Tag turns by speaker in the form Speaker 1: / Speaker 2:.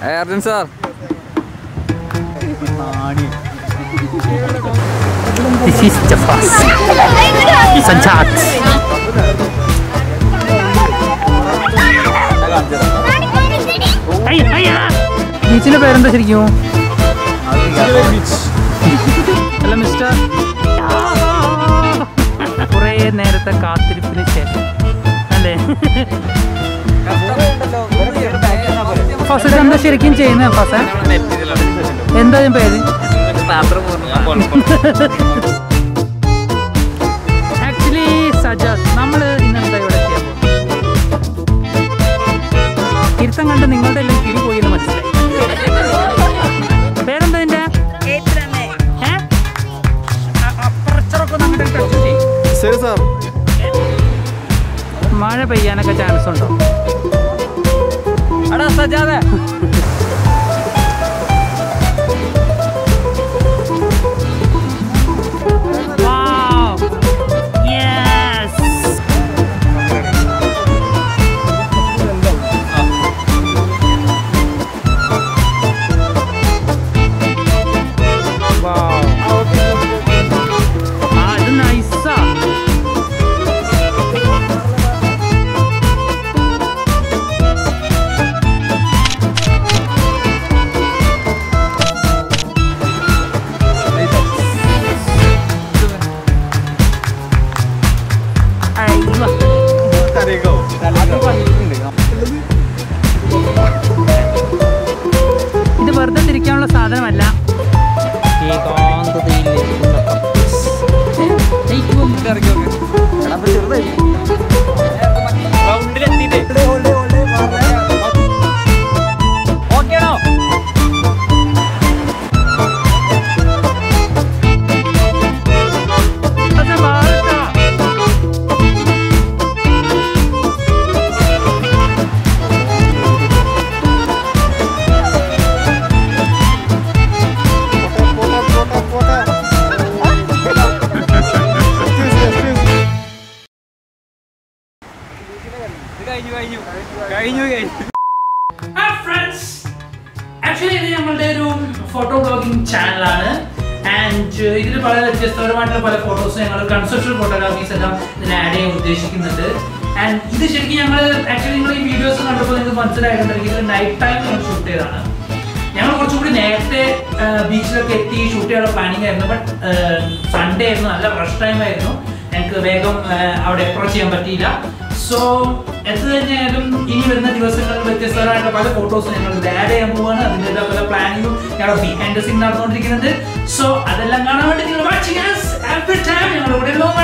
Speaker 1: Arjun sir
Speaker 2: This is Jafas. Sajjad. ബീച്ചിന്റെ പേരെന്താ ശരിക്കും അല്ല മിസ്റ്റർ കുറേ നേരത്തെ കാത്തിരിപ്പിന് ശേഷം അല്ലേ ഫസ്റ്റ് എന്താ ശരിക്കും ചെയ്യുന്നത് ഫസ എന്താ ഞാൻ പേര് ആക്ച്വലി സജാദ് നമ്മൾ ഇന്നെന്താ ഇവിടെ ചെയ്യാൻ പോകുന്നത്? ഇരുത്തം കണ്ട് നിങ്ങളുടെ എല്ലാം കിളി പോയി എന്ന് മനസ്സിലായി പേരെന്താ നിന്റെ ഏ? അ- അപ്പുറച്ചറൊക്കെ ഒന്ന് അങ്ങോട്ട് touch ചെയ്യ്.
Speaker 3: ശരി സാർ
Speaker 2: മഴ പെയ്യാനൊക്കെ ചാൻസ് ഉണ്ടോ
Speaker 1: എടാ സജാദേ
Speaker 2: Wow! Yes! Wow! ആ, ഇത് നൈസാ അയ്യോ ഇത് വെറുതെ തിരിക്കാനുള്ള സാധനമല്ല ഏകാന്തതയിലെത്തുന്ന കപ്പൂസ്. ഏ, ഏറ്റവും
Speaker 1: ഓക്കേണോ
Speaker 2: അത് മാറട്ടാ.
Speaker 1: കഴിഞ്ഞു കഴിഞ്ഞു കഴിഞ്ഞു കഴിഞ്ഞു
Speaker 2: ഹായ് ഫ്രണ്ട്സ് ആക്ച്വലി ഇത് നമ്മളുടെ ഒരു ഫോട്ടോ ബ്ലോഗിംഗ് ചാനലാണ് ആൻഡ് ഇതിൽ വളരെ വ്യത്യസ്തപരമായിട്ടുള്ള പല ഫോട്ടോസ് ഞങ്ങൾ കൺസെപ്ഷൽ ഫോട്ടോഗ്രാഫീസ് എല്ലാം ഇതിന് ആഡ് ചെയ്യാൻ ഉദ്ദേശിക്കുന്നുണ്ട് ആൻഡ് ഇത് ശരിക്കും ഞങ്ങൾ ആക്ച്വലി നിങ്ങൾ ഈ വീഡിയോസ് കണ്ടപ്പോൾ നിങ്ങൾക്ക് മനസ്സിലായിട്ടുണ്ടെങ്കിൽ ഇത് നൈറ്റ് ടൈം ഞങ്ങൾ ഷൂട്ട് ചെയ്തതാണ് ഞങ്ങൾ കുറച്ചുകൂടി നേരത്തെ ബീച്ചിലൊക്കെ എത്തി ഷൂട്ട് ചെയ്യാനുള്ള പ്ലാനിങ് ആയിരുന്നു ബട്ട് സൺഡേ ആയിരുന്നു നല്ല റഷ് ടൈം ആയിരുന്നു ഞങ്ങൾക്ക് വേഗം ആ, അവിടെ അപ്രോച്ച് ചെയ്യാൻ പറ്റിയില്ല സോ എന്ത് തന്നെയായാലും ഇനി വരുന്ന ദിവസങ്ങളിൽ വ്യത്യസ്തമായിട്ടുള്ള പല ഫോട്ടോസ് ഞങ്ങൾ ആഡ് ചെയ്യാൻ പോവാണ് അതിൻ്റെ പല പ്ലാനിങ്ങും ഞങ്ങളുടെ ബിഹൈൻഡ് സീൻ നടന്നുകൊണ്ടിരിക്കുന്നുണ്ട് സോ അതെല്ലാം കാണാൻ വേണ്ടി നിങ്ങൾ വാച്ചിങ് എവറി ടൈം ഞങ്ങളുടെ കൂടെ